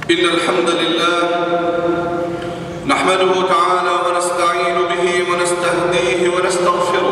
إن الحمد لله نحمده تعالى ونستعين به ونستهديه ونستغفره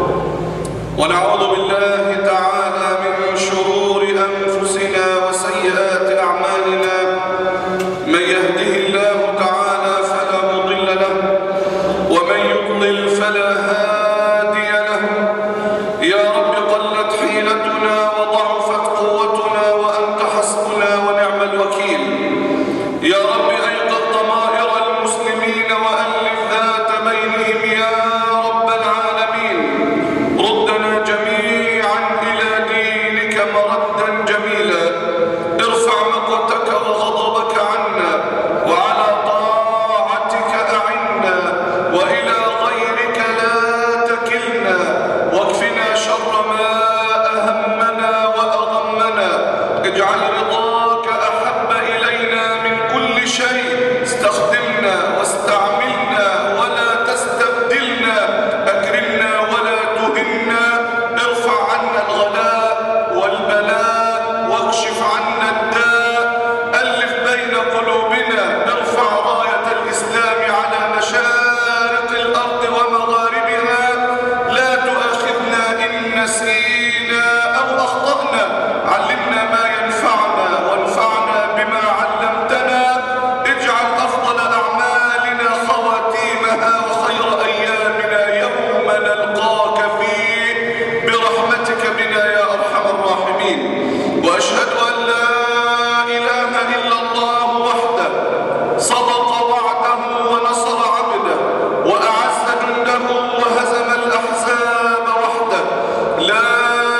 ونعوذ بالله تعالى من شرور أنفسنا وسيئات أعمالنا من يهده الله تعالى فلا مضل له ومن يضلل فلا هادي له يا رب قلت حيلتنا وضعفت قوتنا وأنت حسبنا ونعم الوكيل يا رب أيقظ ضمائر المسلمين وألف ذات بينهم يا رب العالمين ردنا جميعا إلى دينك مردا جميلا ارفع مقتك وغضبك عنا وعلى طاعتك أعنا وإلى غيرك لا تكلنا واكفنا شر ما أهمنا وأغمنا اجعل رضاك أحب إلينا من كل شيء استخدمنا واستعملنا ولا تستبدلنا أكرمنا ولا تهنا ارفع عنا الغلاء والبلاء واكشف عنا الداء ألف بين قلوبنا ارفع راية الإسلام على مشارق الأرض ومغاربها لا تؤاخذنا إن نسينا أو أخطأنا علمنا ما ينفعنا وانفعنا بما علمتنا اجعل أفضل أعمالنا خواتيمها وخير أيامنا يوم نلقاك فيه برحمتك بنا يا أرحم الراحمين وأشهد أن لا إله إلا الله وحده صدق وعده ونصر عبده وأعز جنده وهزم الأحزاب وحده لا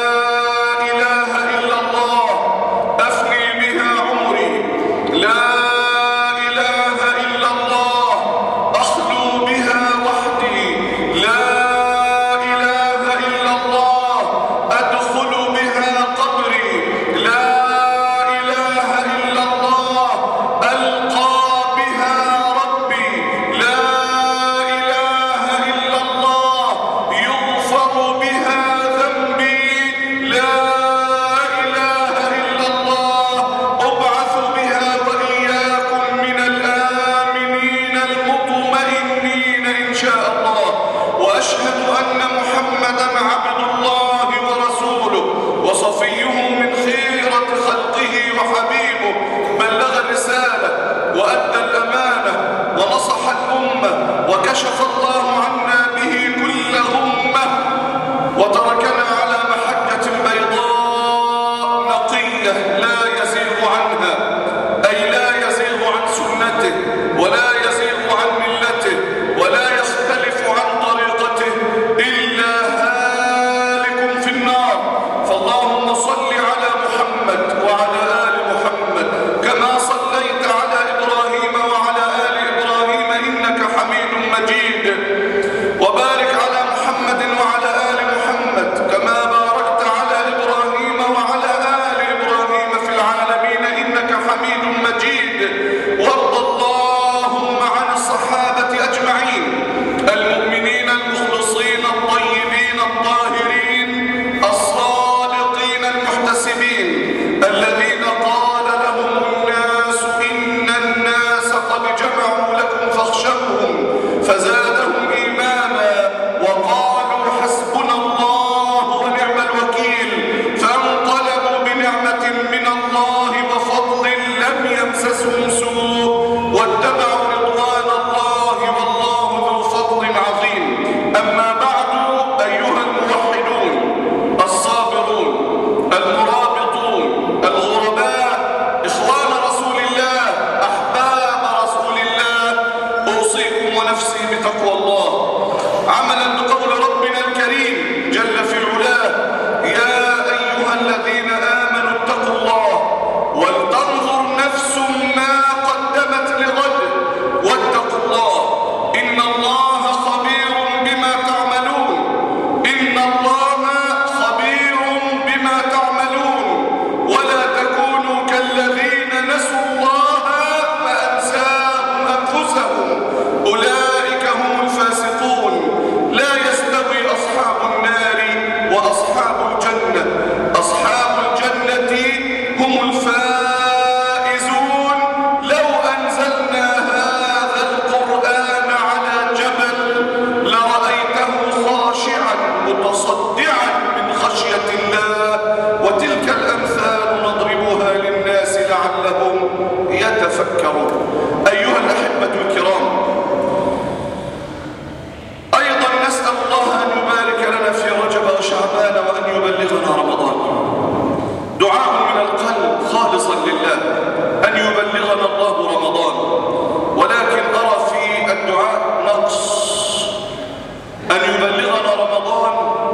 إله إلا الله أفني بها عمري لا إله إلا الله أخلو بها وحدي لا إله إلا الله أدخل بها قبري لا إله إلا الله ألقى بها ربي لا إله إلا الله يغفر بها ذنبي لا إله إلا الله أبعث بها وإياكم من الآمنين المطمئنين إن شاء الله وأشهد أن محمدا عبد الله ورسوله وصفيه من خيرة خلقه وحبيبه بلغ الرسالة وأدى الأمانة ونصح الأمة وكشف الله عنا به كل غمة وتركنا على محجة بيضاء نقية لا يزيغ عنها أي لا يزيغ عن سنته ولا يزيغ عن ملته ولا يختلف عن طريقته إلا هالك في النار فاللهم صل على محمد وعلى آل محمد كما صليت على إبراهيم وعلى آل إبراهيم إنك حميد مجيد لعلهم يتفكرون أيها الأحبة الكرام أيضا نسأل الله أن يبارك لنا في رجب وشعبان وأن يبلغنا رمضان دعاء من القلب خالصا لله أن يبلغنا الله رمضان ولكن أرى في الدعاء نقص أن يبلغنا رمضان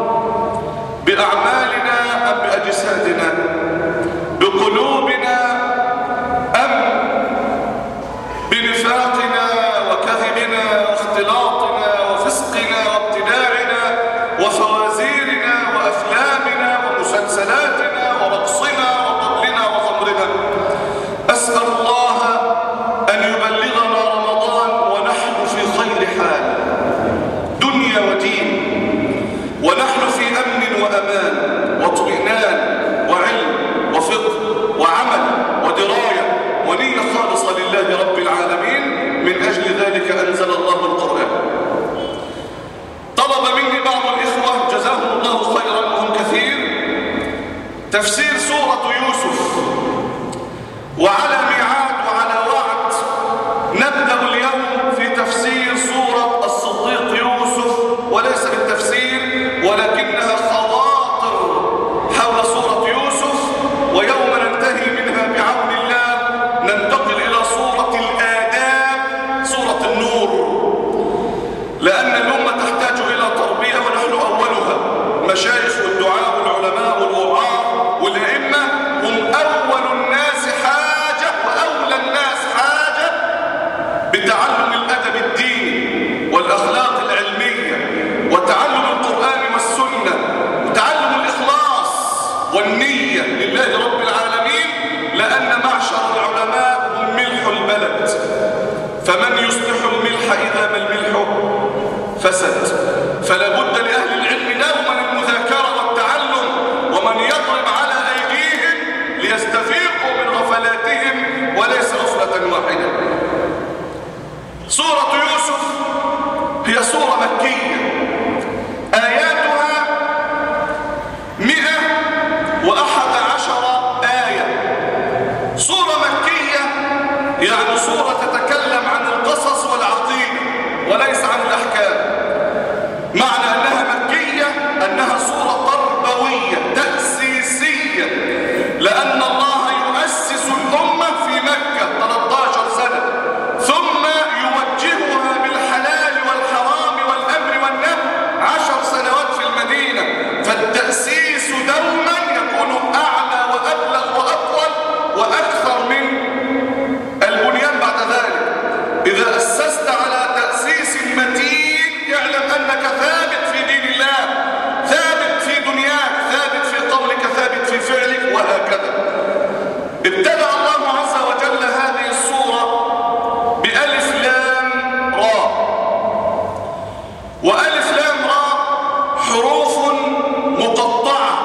بأعمالنا أم بأجسادنا بقلوبنا أم بنفاقنا وكذبنا واختلاطنا وفسقنا وابتداعنا وفوازيرنا وأفلامنا ومسلسلاتنا ورقصنا وطبلنا وخمرنا أسأل الله أن يبلغنا رمضان ونحن في خير حال دنيا ودين ونحن في أمن وأمان واطمئنان وعلم وفقه وعمل ودراية ونية خالصة لله رب العالمين من أجل ذلك أنزل الله القرآن طلب مني بعض الإخوة جزاهم الله خيرا وهم كثير تفسير سورة يوسف وعلى ميعاد وعلى وعد نبدأ اليوم في تفسير سورة الصديق يوسف وليس بالتفسير ولكنها خواطر حول سورة يوسف ويوم ننتهي منها بعون الله ننتقل إلى سورة الآداب سورة النور لأن الأمة تحتاج إلى تربية ونحن أولها المشايخ والدعاء والعلماء والوعاء والأئمة هم أول الناس حاجة وأولى الناس حاجة بتعلم الأدب الديني والأخلاق العلمية وتعلم القرآن والسنة وتعلم الإخلاص والنية لله رب العالمين لأن معشر العلماء هم ملح البلد فمن يصلح الملح إذا ما الملح فسد فلا بد لأهل العلم دوما المذاكرة والتعلم ومن يضرب على أيديهم ليستفيقوا من غفلاتهم وليس غفلة واحدة سورة يوسف هي سورة مكية آياتها مئة وأحد عشر آية سورة مكية يعني سورة تتكلم عن القصص والعقيدة وليس عن الأحكام معنى أنها مكية أنها سورة تربوية تأسيسية لأن الله يؤسس الأمة في مكة 13 سنة ثم يوجهها بالحلال والحرام والأمر والنهي عشر سنوات في المدينة فالتأسيس دوما يكون أعلى وأبلغ وأطول وأكثر من البنيان بعد ذلك إذا أسست على تأسيس متين اعلم أنك ثابت في دين الله ثابت في دنياك ثابت في قولك ثابت في فعلك وهكذا ابتدأ الله عز وجل هذه الصورة بألف لام راء وألف لام راء حروف مقطعة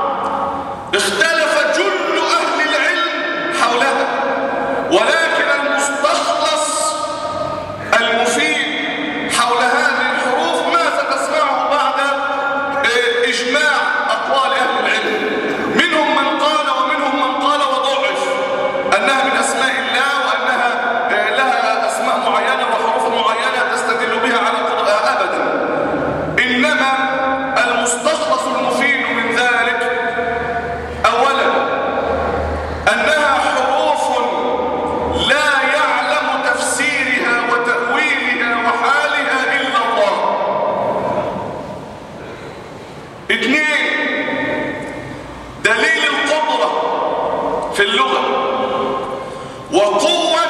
اختلف جل أهل العلم حولها ولكن المستخلص المفيد حول هذه الحروف ما ستسمعه بعد آه، إجماع أقوال أهل العلم منهم من قال ومنهم من قال وضعف أنها من أسماء الله وأنها آه، لها أسماء معينة وحروف معينة تستدل بها على القرآن أبدا إنما المستخلص المفيد من ذلك أولا أنها حروف لا يعلم تفسيرها وتأويلها وحالها إلا الله اثنين دليل القدرة في اللغة وقوة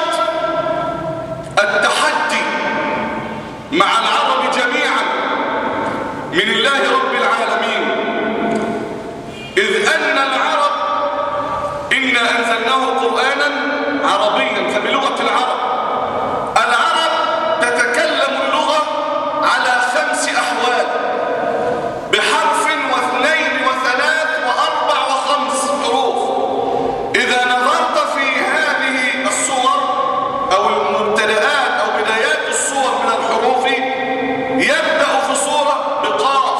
التحدي مع العرب جميعا من الله رب العالمين إذ أن العرب إنا أنزلناه قرآنا عربيا فبلغة العرب العرب تتكلم اللغة على خمس أحوال بحرف واثنين وثلاث وأربع وخمس حروف إذا نظرت في هذه الصور أو المبتدآت أو بدايات الصور من الحروف يبدأ في صورة بقاف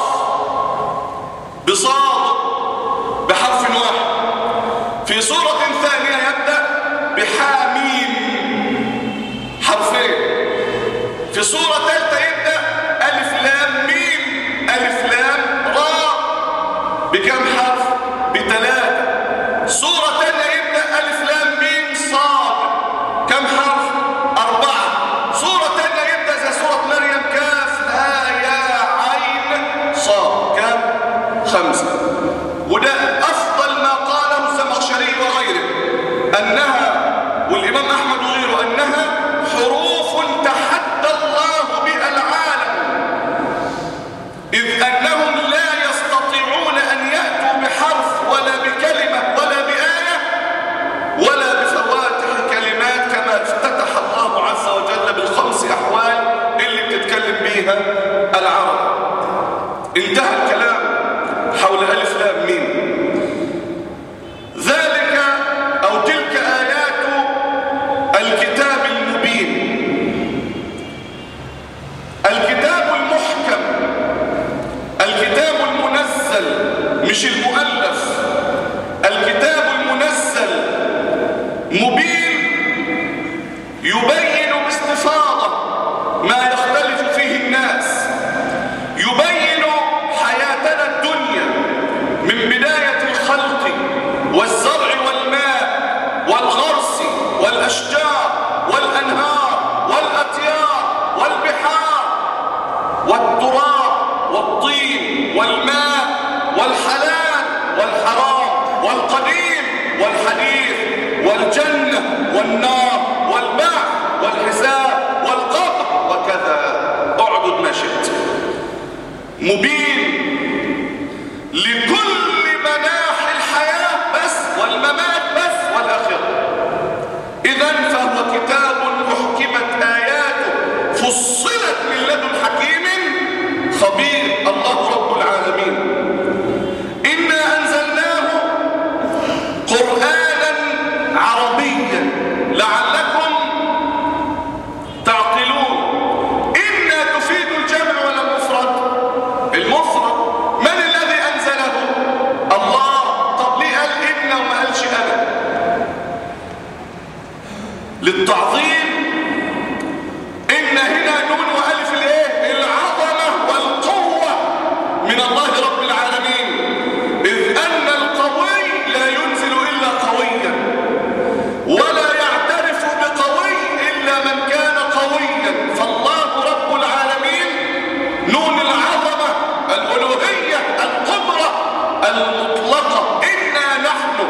بصاد بحرف واحد في صورة ثانية يبدأ مبين يبين باستفاضة ما يختلف فيه الناس يبين حياتنا الدنيا من بداية الخلق والزرع والماء والغرس والأشجار والأنهار والأطيار والبحار والتراب والطين والماء والحلال والحرام والقديم والحديث والجنة والنار والبعث والحساب والقبر وكذا اعبد ما شئت مبين لكل مناحي الحياة بس والممات بس والآخرة إذا فهو كتاب محكمت آياته فصلت من لدن حكيم خبير الله رب العالمين إنا أنزلناه قرآنا عربيا لعلكم تعقلون إنا تفيد الجمع ولا المفرد المفرد من الذي أنزله الله طب ليه قال إنا وما قالش أنا للتعظيم إن هنا نون وألف الإيه العظمة والقوة من الله رب العالمين إذ أن القوي لا ينزل إلا قويا ولا يعترف بقوي إلا من كان قويا فالله رب العالمين نون العظمة الألوهية القدرة المطلقة إنا نحن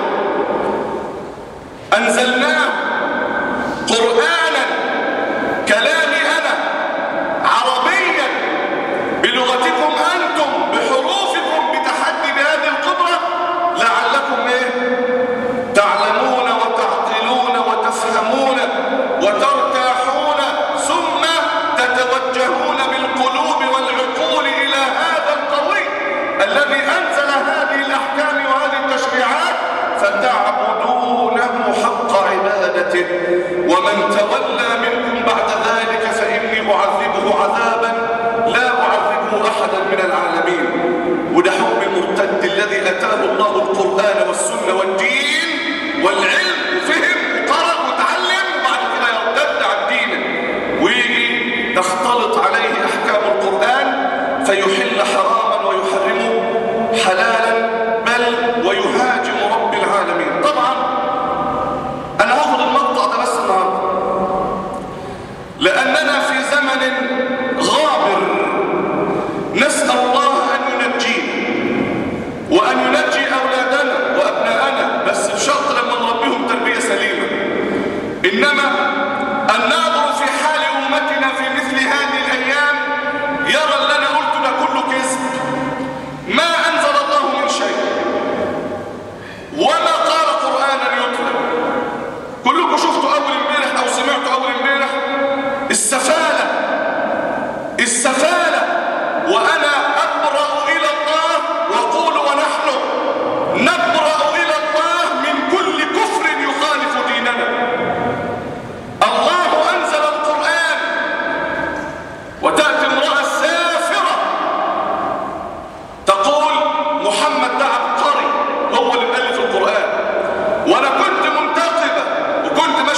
أنزلناه قرآنا كلامي أنا عربيا بلغتكم أنتم بحروفكم بتحدي بهذه القدرة لعلكم إيه؟ تعلمون وتعقلون وتفهمون وترتاحون ثم تتوجهون بالقلوب والعقول إلى هذا القوي الذي أنزل هذه الأحكام وهذه التشريعات فتعبدونه حق عبادته ومن تولى منكم بعد ذلك فإني أعذبه عذابا لا أعذبه أحدا من العالمين وده حكم المرتد الذي أتاه الله القرآن والسنة والدين والعلم وفهم وقرأ وتعلم بعد كده يرتد عن دينه ويجي تختلط عليه أحكام القرآن فيحل حراما ويحرمه حلالا بل ويهاجم رب العالمين طبعا أنا هاخد المقطع ده بس النهارده لأننا في زمن غابر نسأل الله أن ينجينا وأن ينجي أولادنا وأبناءنا بس بشرط لما نربيهم تربية سليمة إنما الناظر في حال أمتنا في مثل هذه الأيام يرى اللي أنا قلته ده كله كذب ما أنزل الله من شيء وما قال قرآنا يطلق كلكم شفتوا أول امبارح أو سمعتوا أول امبارح السفالة السفالة وأنا أبرأ إلى الله وأقول ونحن نبرأ إلى الله من كل كفر يخالف ديننا الله أنزل القرآن وتأتي امرأة سافرة تقول محمد ده عبقري هو اللي مؤلف القرآن وأنا كنت منتقبة وكنت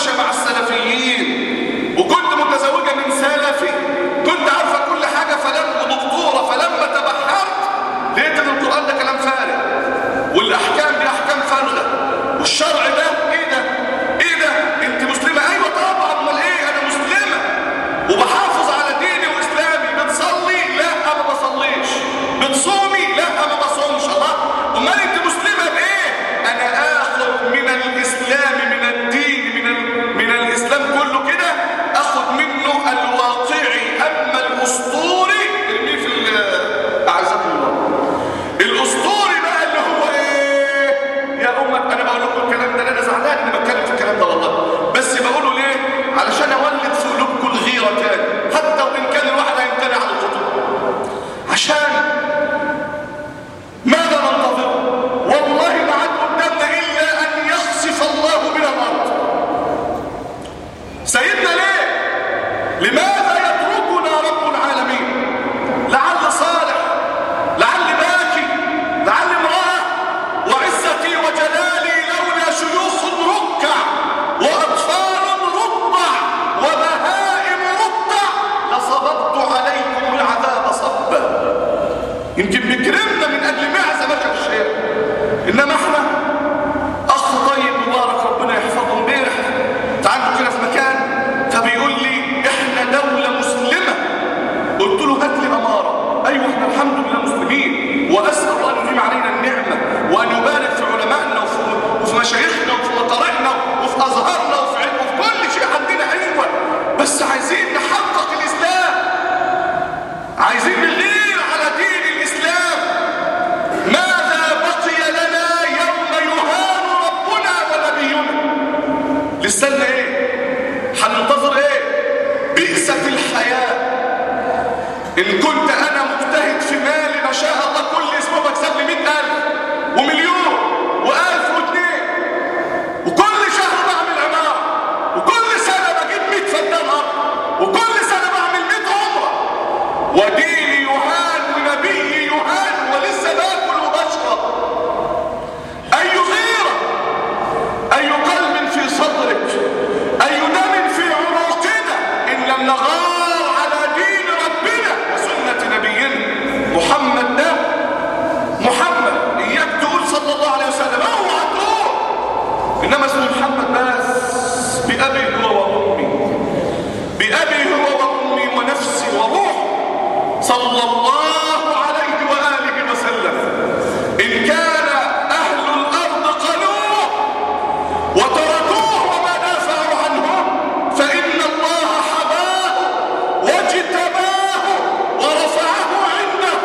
نستنى ايه هننتظر ايه بئست الحياة ان كنت انا مجتهد في مالي ما شاء الله كل اسبوع بكسب لي 100000 ومليون والف واثنين وكل شهر بعمل عمارة وكل سنة بجيب 100 فدان ارض وكل سنة بعمل 100 عمرة وديني يهان ونبيي يهان ولسه باكل وبشرب اي غيرة اي قلب في صدرك اي دم في عروقنا ان لم نغار على دين ربنا وسنة نبينا محمد ده محمد اياك تقول صلى الله عليه وسلم اوعى تقول انما اسمه محمد بس بأبي هو وأمي بأبي هو وأمي ونفسي وروحي صلى الله عليه وآله وسلم إن كان أهل الأرض قالوه وتركوه وما دافعوا عنه فإن الله حباه واجتباه ورفعه عنده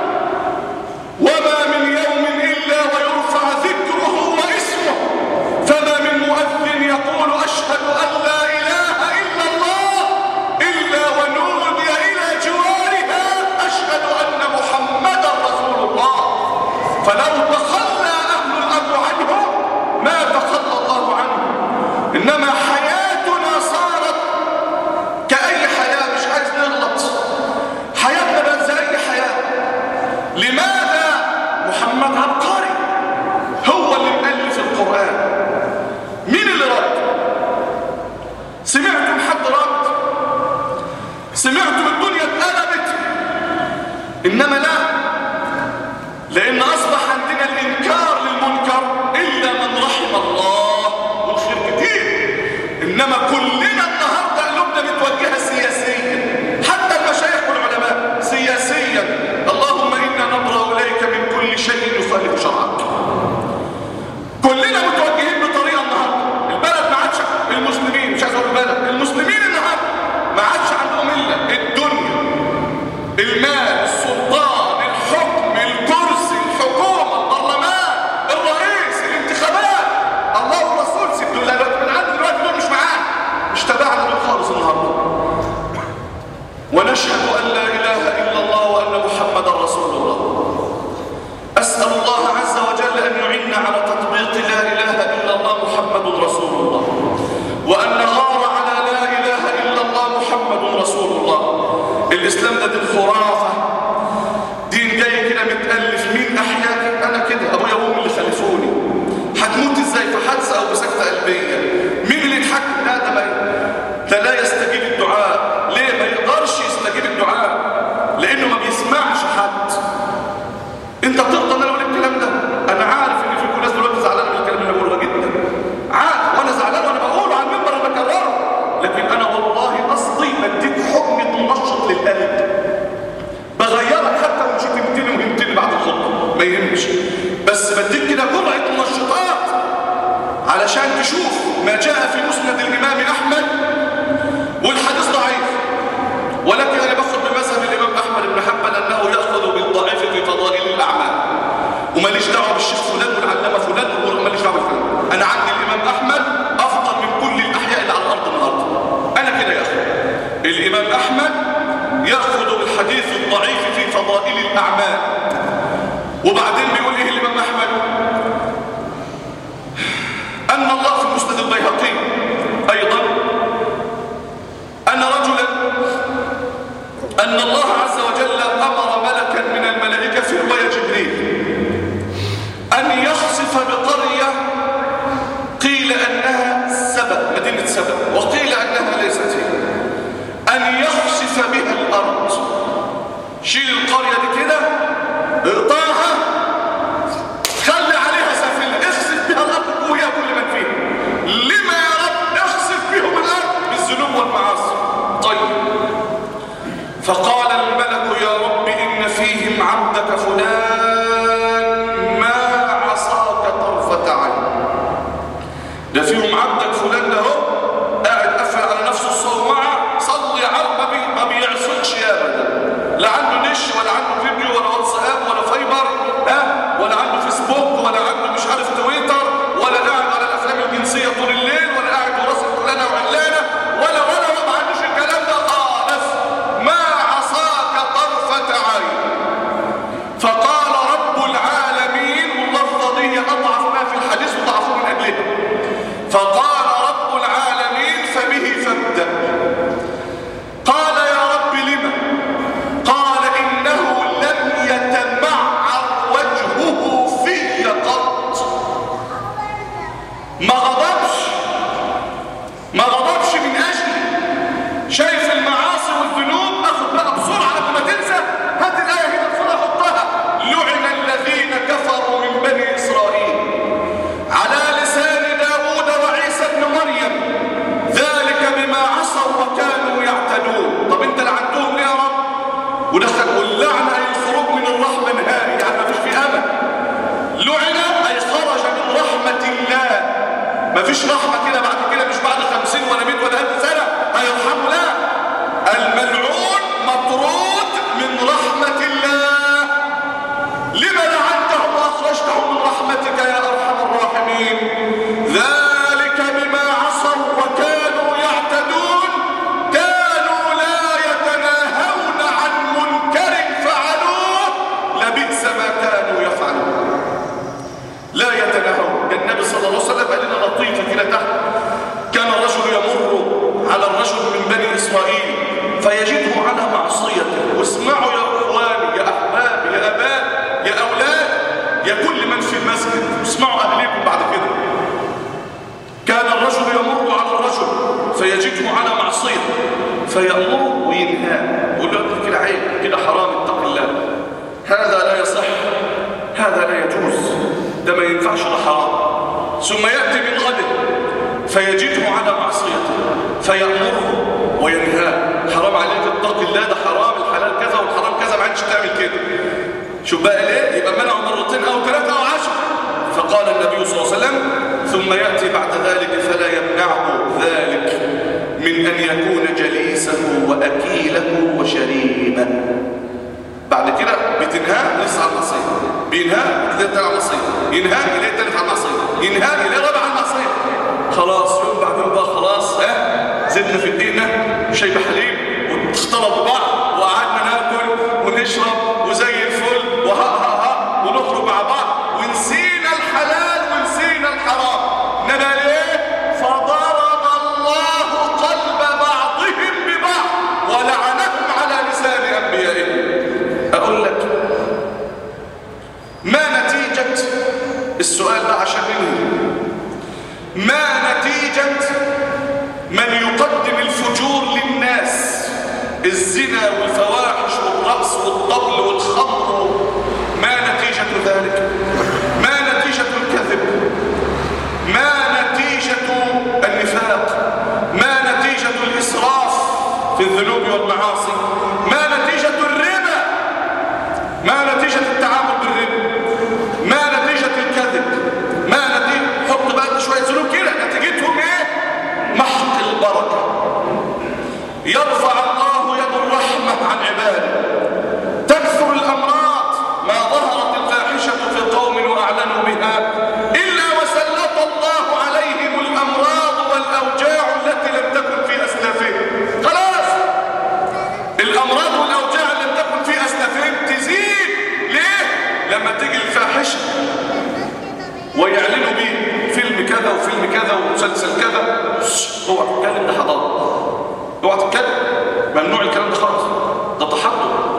وما من يوم إلا ويرفع ذكره واسمه فما من مؤذن يقول أشهد أن لا إله إلا الله إلا ونودي إلى جوارها أشهد أن محمدا رسول الله فلو تخلى أهل الأرض عنه ما تخلى الله عنه إنما حياتنا صارت كأي حياة مش عايز نغلط حياتنا بقت زي أي حياة لماذا محمد عبقري هو اللي مؤلف القرآن مين اللي رد سمعتم حد رد سمعتم الدنيا اتقلبت انما لا لان اصبح عندنا الانكار للمنكر الا من رحم الله والخير كتير انما كلنا النهارده قلوبنا متوجهه سياسيا حتى المشايخ والعلماء سياسيا اللهم انا نبرا اليك من كل شيء يخالف شرعك كلنا متوجهين بطريقه النهارده البلد ما عادش المسلمين مش عايز اقول البلد المسلمين النهارده ما عادش عندهم الا الدنيا المال السلطان الحكم الكرسي الحكومه البرلمان الرئيس الانتخابات الله والرسول سيب دول دلوقتي من عند دلوقتي دول مش معانا مش تبعنا دول خالص النهارده ونشهد ان لا اله الا الله وان محمدا رسول الله أسأل الله عز وجل أن يعيننا على تطبيق لا إله إلا الله محمد رسول الله وأن نغار على لا إله إلا الله محمد رسول الله الإسلام ده دين خرافة دين جاي كده متألف مين أحياك أنا كده أبويا وأمي اللي خلفوني هتموت إزاي في حادثة أو بسكتة قلبية مين اللي يتحكم لا ده ما ده لا يستجيب الدعاء ليه ما يقدرش يستجيب الدعاء لأنه ما بيسمعش حد انت بترضى ان انا اقول الكلام ده انا عارف ان في كل ناس دلوقتي زعلانه من الكلام اللي انا بقوله ده جدا عارف وانا زعلان وانا بقوله على المنبر انا بكرره لكن انا والله قصدي بديك حكم منشط للقلب بغيرك حتى لو مشيت 200 وهمتني بعد الخطبه ما يهمش بس بديك كده جرعه منشطات علشان تشوف ما جاء في مسند الامام احمد والحديث ضعيف ولكن انا باخد بمذهب الامام احمد بن حنبل انه ياخذ بالضعيف في فضائل الاعمال وماليش دعوه بالشيخ فلان والعلامه فلان وماليش دعوه بالكلام انا عندي الامام احمد افضل من كل الاحياء اللي على الارض النهارده انا كده يا اخي الامام احمد ياخذ بالحديث الضعيف في فضائل الاعمال وبعدين بيقول ايه الامام احمد ان الله في مسند البيهقي ايضا ان رجلا أن الله عز وجل أمر ملكا من الملائكة في رواية جبريل أن يخسف بقرية قيل أنها سبأ مدينة سبأ وقيل أنها ليست هي أن يخسف بها الأرض شيل القرية دي كده اقطعها خلي عليها سفينة اخسف بها الأرض وهي كل من فيها لما يا رب اخسف بهم الأرض بالذنوب والمعاصي طيب فقال الملك يا رب إن فيهم عبدك فلان ما عصاك طرفة عين ده فيهم عبدك فلان ده هو قاعد قفل على نفسه الصومعة صلي على ما, بي ما بيعصيكش يا ابدا لا عنده نش ولا عنده فيديو ولا على معصيته واسمعوا يا اخواني يا احبابي يا اباء يا اولاد يا كل من في المسجد اسمعوا اهليكم بعد كده كان الرجل يمر على الرجل فيجده على معصيه فيأمره وينهاه يقول له كده عيب كده حرام اتق الله هذا لا يصح هذا لا يجوز ده ما ينفعش ده حرام ثم يأتي من غد فيجده على معصيته فيأمره وينهاه حرام عليك اتق الله ده حرام الحلال كذا والحرام كذا ما عادش تعمل كده شوف بقى ليه يبقى منعه مرتين او ثلاثه او عشر فقال النبي صلى الله عليه وسلم ثم يأتي بعد ذلك فلا يمنعه ذلك من أن يكون جليسه وأكيله وشريبه بعد كده بتنهاه لسه على المعصيه بينهاه كده على المعصيه ينهاه يلاقي التالت على المعصيه ينهاه يلاقي الرابع على المعصيه خلاص يوم بعدين بقى خلاص ها زدنا في الدقيقه شاي بحليب واختلطوا بعض وقعدنا ناكل ونشرب وزي الفل وها ها ها ونخرج مع بعض ونسينا الحلال ونسينا الحرام نبقى ليه فضرب الله قلب بعضهم ببعض ولعنهم على لسان انبيائهم اقول لك ما نتيجة السؤال ده عشان ننهي ما نتيجة من يقدم الفجور للناس الزنا والفواحش والرقص والطبل والخمر ما نتيجة ذلك ما نتيجة الكذب ما نتيجة النفاق ما نتيجة الإسراف في الذنوب والمعاصي ما نتيجة الربا ما نتيجة التعامل بالربا ما نتيجة الكذب ما نتيجة حط بقى شوية ذنوب كده نتيجتهم ايه محق البركة يرفع الله يد الرحمة عن عباده تكثر الأمراض ما ظهرت الفاحشة في قوم وأعلنوا بها إلا وسلط الله عليهم الأمراض والأوجاع التي لم تكن في أسلافهم خلاص الأمراض والأوجاع اللي لم تكن في أسلافهم تزيد ليه؟ لما تيجي الفاحشة ويعلنوا بيه فيلم كذا وفيلم كذا ومسلسل كذا اوعى تتكلم ده حضاره اوعى تتكلم ممنوع الكلام ده خالص ده تحضر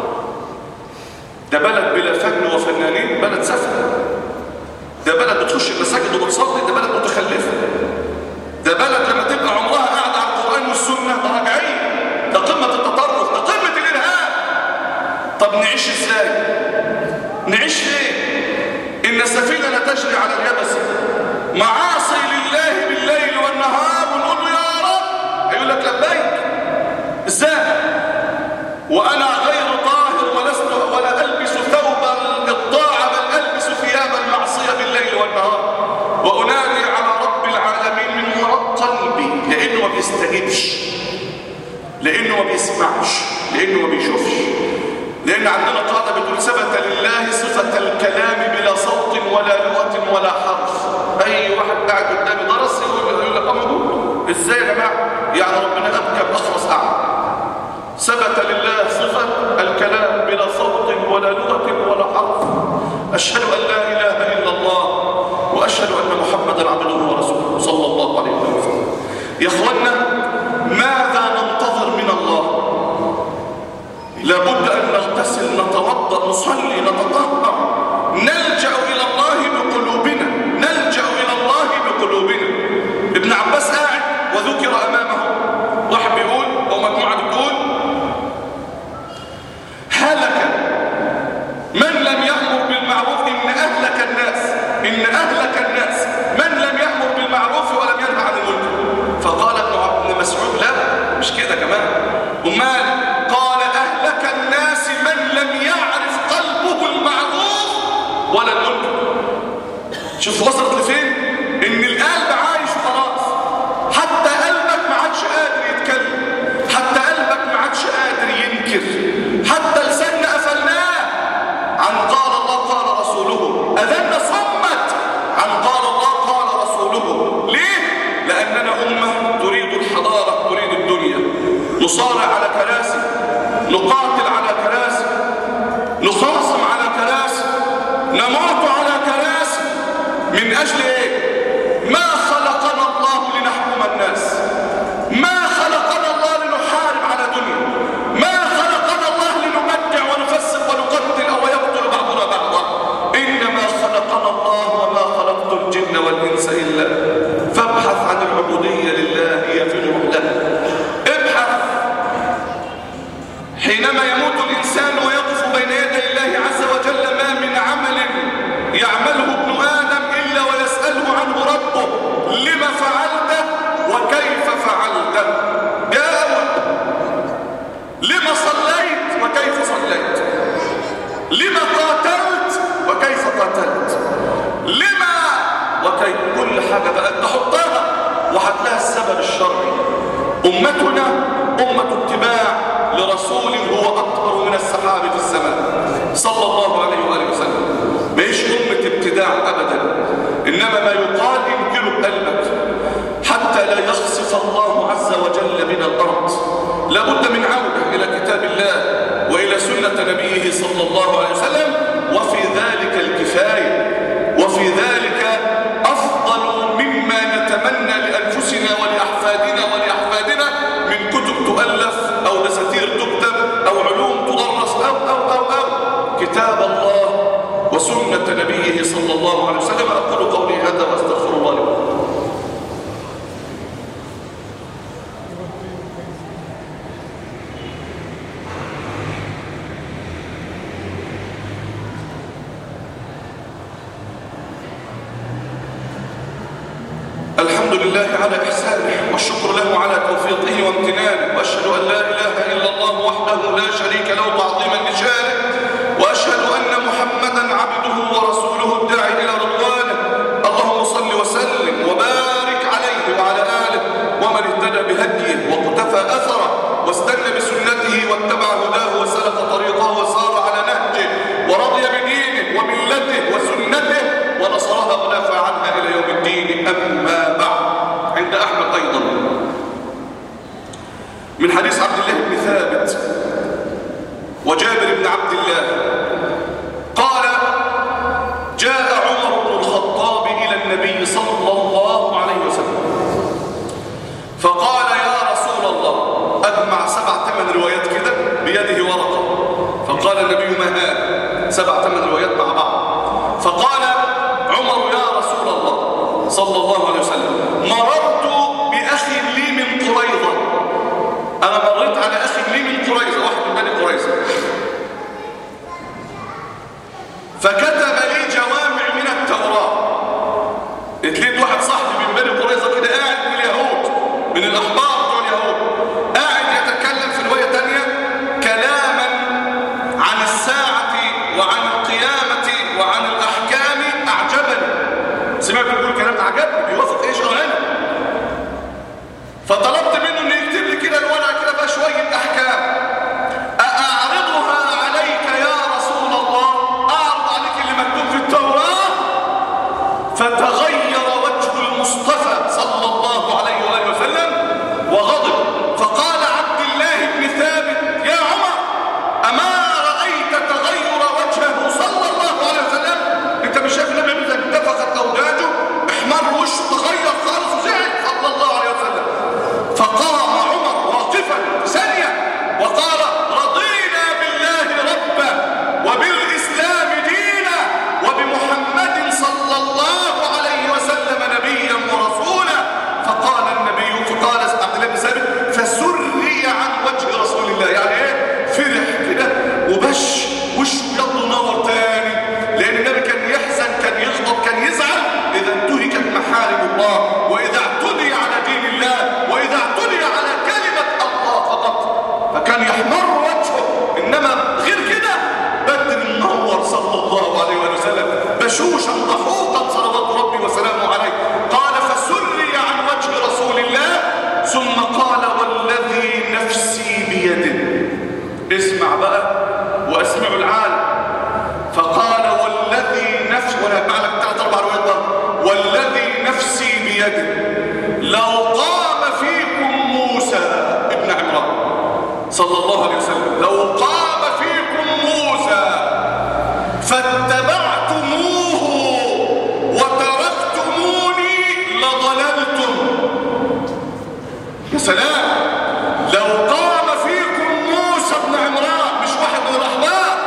ده بلد بلا فن وفنانين بلد سفل ده بلد بتخش المساجد وبتصلي ده بلد متخلفه ده بلد لما تبقى عمرها قاعده على القران والسنه ده رجعيه ده قمه التطرف ده قمه الارهاب طب نعيش ازاي نعيش ليه ان السفينه لا تجري على اليبس معاصي لله بالليل والنهار ونقول له يا رب هيقول لك لبيك ازاي وانا غير طاهر ولست ولا البس ثوب الطاعه بل البس ثياب المعصيه بالليل والنهار وانادي على رب العالمين من وراء قلبي لانه ما بيستجيبش لانه ما بيسمعش لانه ما بيشوفش لان عندنا قاعده بتقول ثبت لله صفه الكلام بلا صوت ولا لغه ولا حرف اي واحد قاعد قدامي درس يقول يقول لك موجود ازاي يا جماعه يعني ربنا ابكم اخرس اعمى ثبت لله صفة الكلام بلا صوت ولا لغة ولا حرف أشهد أن لا إله إلا الله وأشهد أن محمدا عبده ورسوله صلى الله عليه وسلم يا أخوانا ماذا ننتظر من الله لابد أن نغتسل نتوضأ نصلي نتطهر نلجأ إلى الله بقلوبنا نلجأ إلى الله بقلوبنا ابن عباس قاعد وذكر أمامه واحد بيقول أو مجموعة بتقول هلك من لم يأمر بالمعروف إن أهلك الناس إن أهلك الناس من لم يأمر بالمعروف ولم ينهى عن المنكر فقال ابن مسعود لا مش كده كمان أمال قال أهلك الناس من لم يعرف قلبه المعروف ولا المنكر شوف وصلت لفين إن القلب عايش خلاص حتى قلبك ما عادش قادر يتكلم أمتنا أمة اتباع لرسول هو أكبر من السحاب في السماء صلى الله عليه وآله وسلم مش أمة ابتداع أبدا إنما ما يقال يمكن قلبك حتى لا يخسف الله عز وجل من الأرض لابد من عودة إلى كتاب الله وإلى سنة نبيه صلى الله عليه وسلم وفي ذلك الكفاية وفي ذلك أفضل مما نتمنى لأنفسنا ولأحفادنا ولأحفادنا من كتب تؤلف أو دساتير تكتب أو علوم تدرس أو أو أو أو كتاب الله وسنة نبيه صلى الله عليه وسلم أقول قولي هذا وأستغفر الله لي ولكم الحمد لله على إحسانه والشكر له على توفيقه وامتنانه وأشهد أن لا إله إلا الله وحده لا شريك له تعظيما لشانه وأشهد أن محمدا عبده ورسوله الداعي إلى رضوانه اللهم صل وسلم وبارك عليه وعلى آله ومن اهتدى بهديه وقتفى أثره واستنى بسنته واتبع هداه وسلك طريقه وسار على نهجه ورضي بدينه وملته وسنته ونصرها ودافع عنها إلى يوم الدين أما بعد عند أحمد أيضا من حديث عبد الله بن ثابت وجابر بن عبد الله قال جاء عمر بن الخطاب إلى النبي صلى الله عليه وسلم فقال يا رسول الله أجمع سبع ثمان روايات كده بيده ورقة فقال النبي ما هذا سبع ثمان روايات مع بعض فقال عمر يا رسول الله صلى الله عليه وسلم مررت بأخ لي من قريظة أنا مريت على أخ لي من قريظة واحد من بني قريظة فكتب لي جوامع من التوراة اتليت واحد صاحبي من بني قريظة كده قاعد من اليهود من الأحبار بتوع اليهود قاعد يتكلم في رواية تانية كلاما عن الساعة وعن القيامة وعن الأحكام أعجبني سمعت بيقول كلام أعجبني بيوافق إيش أغاني فطلبت منه إنه يكتب لي كده الورقة كده بقى شوية أحكام أأعرضها عليك يا رسول الله أعرض عليك اللي مكتوب في التوراة فتغير وجه المصطفى صلى الله عليه وآله وسلم وغضب فقال عبد الله بن ثابت يا عمر أما رأيت تغير وجهه صلى الله عليه وسلم انت مش شايف النبي مثلا انتفخت أوداجه احمر وشه تغير خالص وزعل صلى الله عليه وسلم فقام عمر واقفا ثانية وقال رضينا بالله ربا وبالإسلام دينا وبمحمد صلى الله عليه وسلم نبيا ورسولا فقال النبي فقال عبد الله بن ثابت فسري عن وجه رسول الله يعني ايه فرح كده وبش وشه يض نور تاني لان النبي كان يحزن كان يغضب كان يزعل اذا انتهكت محارم الله واذا اعتدي على دين الله واذا اعتدي على كلمه الله فقط فكان يحمر وجهه انما غير كده بدر منور صلى الله عليه وآله وسلم بشوشا ضحوكا صلوات ربي وسلامه عليه قال فسري عن وجه رسول الله ثم قال والذي نفسي بيده اسمع بقى واسمعوا العالم فقال والذي نفسي وانا هجمع لك ثلاث اربع روايات بقى والذي نفسي بيده لو قام فيكم موسى ابن عمران صلى الله عليه وسلم لو قام فيكم موسى فاتبعتموه وتركتموني لضللتم يا سلام لو قام فيكم موسى بن عمران مش واحد من الاحباب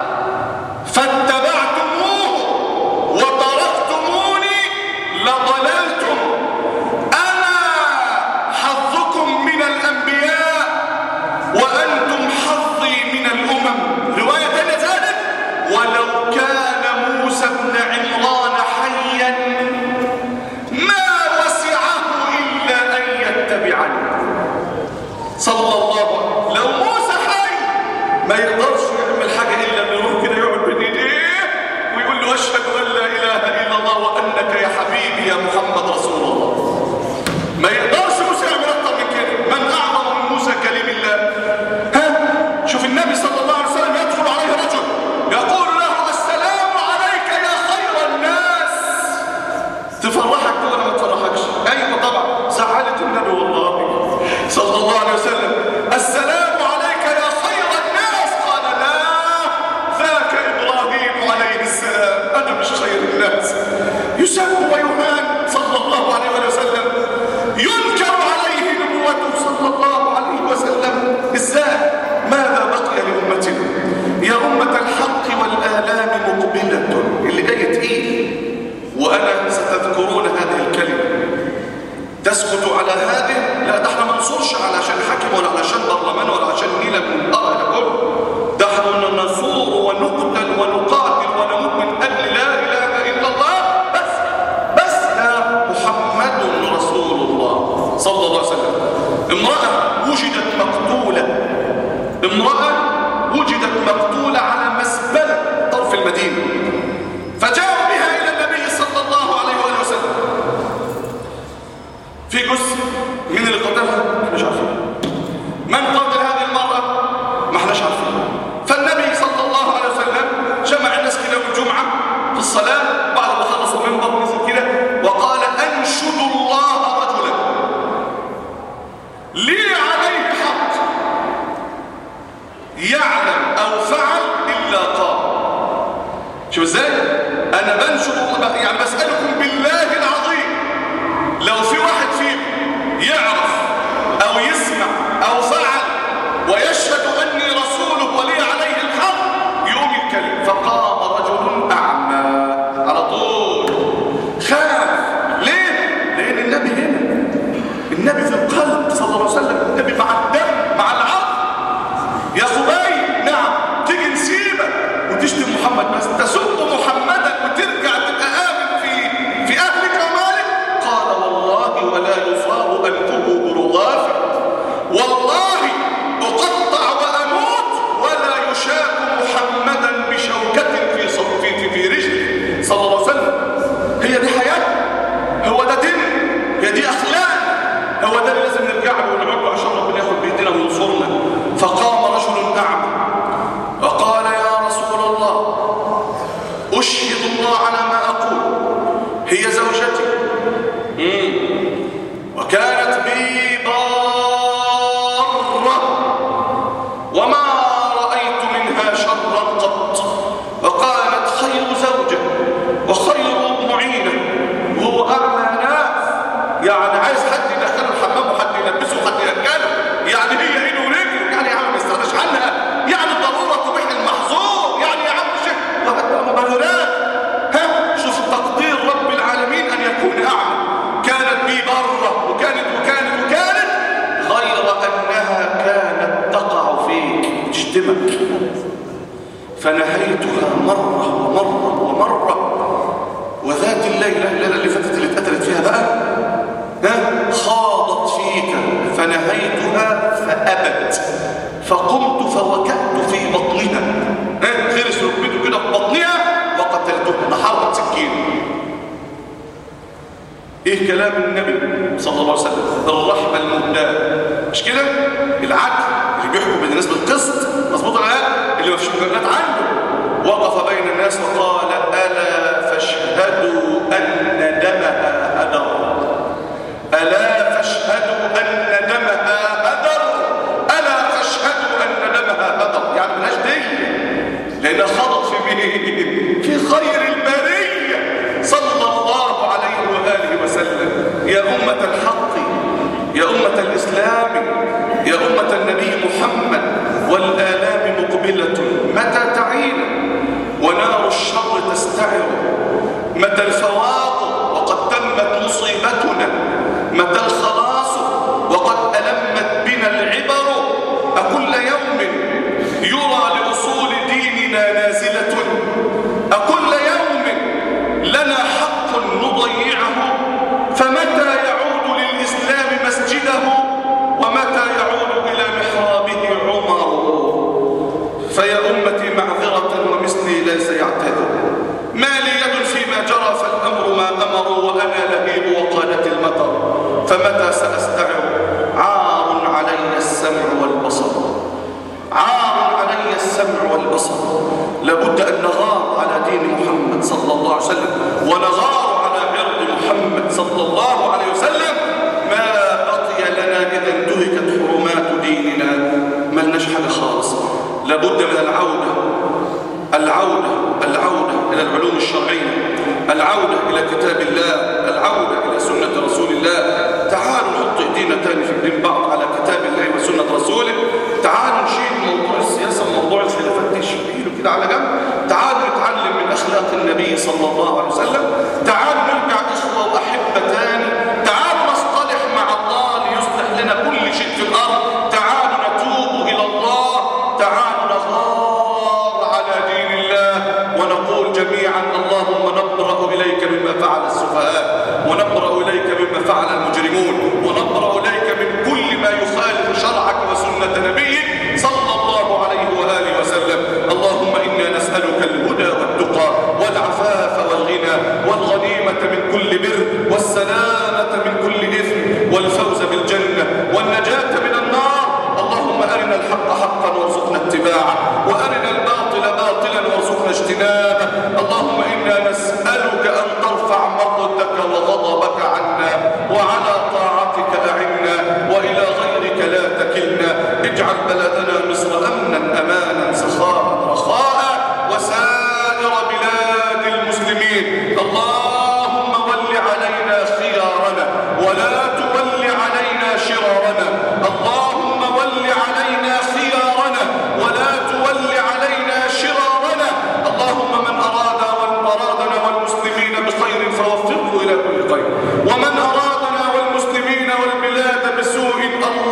فاتبعتموه وتركتموني لضللتم انا حظكم من الانبياء وانتم حظي من الامم روايه ثانيه زادت ولو كان موسى بن عمران حيا ما وسعه الا ان يتبعني صلى الله عليه لو موسى حي ما يقدرش يعمل حاجه الا انه يروح كده يقعد بين ايديه ويقول له اشهد ان لا اله الا الله وانك يا حبيبي يا محمد رسول الله ما يقدرش موسى يعمل اكتر من كده من صلى الله عليه وسلم السلام عليك يا خير الناس قال لا ذاك إبراهيم عليه السلام أنا مش خير الناس يسب ويهان صلى الله عليه وسلم ينكر عليه نبوته صلى الله عليه وسلم ازاي ماذا بقي لأمتنا يا أمة الحق والآلام مقبلة اللي جاي تقيل وأنا ستذكرون هذه الكلمة تسكت على هذه لا ده احنا ما ننصرش علشان حاكم ولا علشان برلمان ولا عشان نيلة من اه ده كله ده احنا نصور ونقتل ونقاتل ونموت من اجل لا اله الا الله بس بس ده محمد رسول الله صلى الله عليه وسلم امرأة وجدت مقتولة امرأة وجدت مقتولة على مسبلة طرف المدينة فجاءوا بها إلى النبي صلى الله عليه وآله وسلم في جزء من اللي قتلها مش عارفين من قتل هذه المرأة ما احناش عارفين فالنبي صلى الله عليه وسلم جمع الناس كده يوم الجمعة في الصلاة بعد ما خلصوا المنبر نزل كده وقال أنشد الله رجلا لي عليه حق يعلم أو فعل إلا قام شوف ازاي انا بنشر الله يعني بسألكم بالله العظيم لو في واحد فيكم يعرف او يسمع او فعل ويشهد اني رسوله ولي عليه الحق يقوم يتكلم فقام رجل اعمى على طول خاف ليه لان النبي هنا النبي في القلب صلى الله عليه وسلم النبي مع الدم مع العقل يا خباي نعم تيجي نسيبك وتشتم محمد بس تسب محمدا وترجع تبقى آمن في في أهلك ومالك قال والله ولا يصاب أنفه برغاف والله أقطع وأموت ولا يشاك محمدا بشوكة في صف- في في, في رجله صلى الله عليه وسلم هي دي حياة هو ده دين هي دي أخلاق هو ده اللي لازم نرجع له ونعود له عشان ربنا ياخد بإيدينا وينصرنا فقام رجل أعمى وقال يا رسول الله أشهد الله على ما أقول هي زوجتي مم. وكانت بي بارة وما رأيت منها شرا قط وقالت خير زوجة وخير معينة وهو أعمى ناس يعني عايز حد يدخله الحمام وحد يلبسه وحد يأكله يعني هي ايده ورجله يعني يا عم ما يستغناش عنها يعني الضرورة تبيح المحظور يعني يا عم شيخ وهذا مبررات ها شوف تقدير رب العالمين أن يكون أعمى كانت بي برة وكانت وكانت وكانت غير أنها كانت تقع فيك تشتمك فنهيتها مرة ومرة ومرة وذات الليلة الليلة اللي فاتت اللي اتقتلت فيها بقى ها خاضت فيك فنهيتها فأبت فقمت فوكأت في بطنها ها خرس ركبته كده في بطنها وقتلتها نحرت سكين ايه كلام النبي صلى الله عليه وسلم الرحمة المهداة مش كده العدل اللي بيحكم بين الناس بالقسط مظبوط ولا لا اللي ما فيش مجرد عنده وقف بين الناس وقال ألا فاشهدوا أن دمها هدر ألا فاشهدوا أن دمها هدر ألا فاشهدوا أن دمها هدر يعني ملهاش دية لأنها خضت في مين في خير البرية صلى الله عليه وآله وسلم يا أمة الحق يا أمة الإسلام يا أمة النبي محمد والآلام مقبلة متى تعين ونار الشر تستعر متى الفواق لابد من العودة العودة العودة إلى العلوم الشرعية العودة إلى كتاب الله العودة إلى سنة رسول الله تعالوا نحط إيدينا تاني في بين بعض على كتاب الله وسنة رسوله تعالوا نشيل موضوع السياسة وموضوع الخلافات دي شيله كده على جنب تعالوا نتعلم من أخلاق النبي صلى الله عليه وسلم تعالوا نرجع إخوة وأحبة تاني تعالوا نصطلح مع الله ليصلح لنا كل شيء في الأرض تعالوا نتوب إلى الله تعالوا نغار على دين الله ونقول جميعا اللهم نبرأ إليك مما فعل السفهاء ونبرأ إليك مما فعل المجرمون ونبرأ إليك من كل ما يخالف شرعك وسنة نبيك صلى الله عليه وآله وسلم اللهم إنا نسألك الهدى والتقى والعفاف والغنى والغنيمة من كل بر والسلامة من كل إثم والفوز بالجنة والنجاة من النار اللهم أرنا الحق حقا وارزقنا اتباعه وأرنا الباطل باطلا وارزقنا اجتنابه اللهم إنا نسألك أن ترفع مقتك وغضبك عنا وعلى طاعتك أعنا وإلى غيرك لا تكلنا اجعل بلدنا مصر أمنا أمانا سخاء رخاء وسائر بلاد المسلمين اللهم ول علينا خيارنا ولا تول علينا شرارنا اللهم ول علينا خيارنا ولا تول علينا شرارنا اللهم من أراد أرادنا والمسلمين بخير فوفقه إلى كل خير ومن أرادنا والمسلمين والبلاد بسوء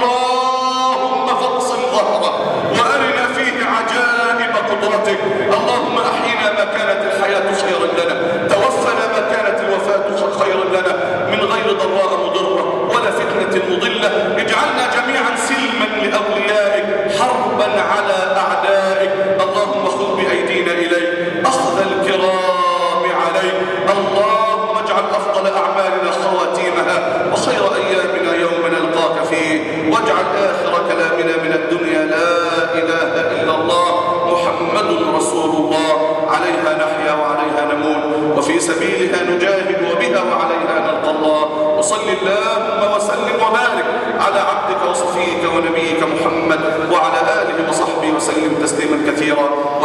اللهم فاقسم ظهره وأرنا فيه عجائب قدرتك اللهم أحينا ما كانت الحياة خيرا لنا توفنا ما كانت الوفاة خيرا لنا من غير ضراء مضرة ولا فتنة مضلة اجعلنا جميعا سلما لأوليائك حربا على أعدائك اللهم خذ بأيدينا إليك أخذ الكرام عليك اللهم اجعل أفضل أعمالنا خواتيمها وخير أيامنا يوم نلقاك فيه واجعل آخر كلامنا من الدنيا لا إله إلا الله محمد رسول الله عليها نحيا وعليها نموت وفي سبيلها نجاهد وبها وعليها نلقى الله وصل اللهم وسلم وبارك على عبدك وصفيك ونبيك محمد وعلى آله وصحبه وسلم تسليما كثيرا